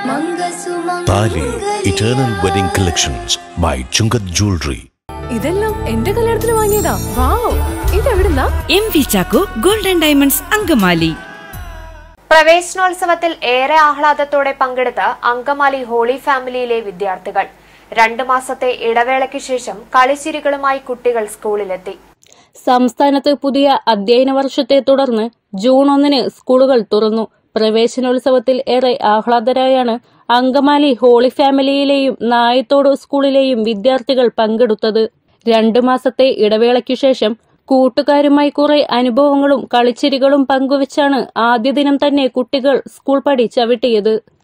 താലി eternal wedding collections by Chungath jewellery ഇതെല്ലാം എന്റെ കല്യാണത്തിന് വാങ്ങിയതാ വാവ് ഇതെവിടുന്നാ M V Chacko golden diamonds Angamaly പ്രവേശനോത്സവത്തിൽ ഏറെ ആഹ്ലാദത്തോടെ പങ്കെടുത്ത അങ്കമാലി ഹോളി ഫാമിലിയിലെ വിദ്യാർത്ഥികൾ രണ്ടു മാസത്തെ ഇടവേളയ്ക്ക് ശേഷം കളിച്ചിരികളുമായി കുട്ടികൾ സ്കൂളിലെത്തി സംസ്ഥാനത്ത് പുതിയ അധ്യയന വർഷത്തെ തുടർന്ന് ജൂൺ ഒന്നിന് സ്കൂളുകൾ തുറന്നു പ്രവേശനോത്സവത്തിൽ ഏറെ ആഹ്ലാദരായാണ് അങ്കമാലി ഹോളി ഫാമിലിയിലെയും നായത്തോട് സ്കൂളിലെയും വിദ്യാർത്ഥികൾ പങ്കെടുത്തത് രണ്ടു മാസത്തെ ഇടവേളയ്ക്കു ശേഷം കൂട്ടുകാരുമായി കുറെ അനുഭവങ്ങളും കളിച്ചിരികളും പങ്കുവച്ചാണ് ആദ്യ ദിനം തന്നെ കുട്ടികൾ സ്കൂൾ പടി ചവിട്ടിയത്